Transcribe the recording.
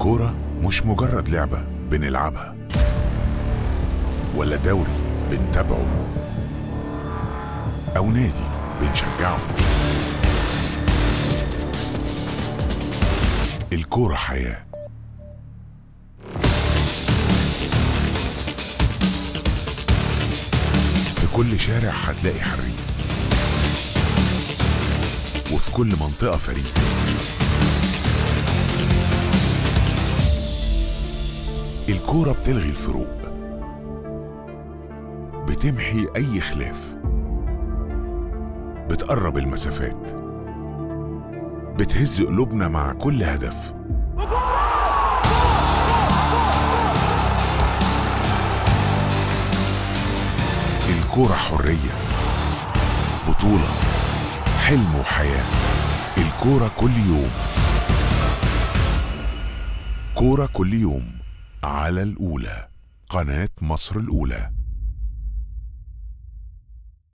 الكورة مش مجرد لعبة بنلعبها ولا دوري بنتابعه أو نادي بنشجعه الكورة حياة في كل شارع هتلاقي حريف وفي كل منطقة فريق الكورة بتلغي الفروق بتمحي أي خلاف بتقرب المسافات بتهز قلوبنا مع كل هدف الكورة حرية بطولة حلم وحياة الكورة كل يوم كورة كل يوم على الأولى قناة مصر الأولى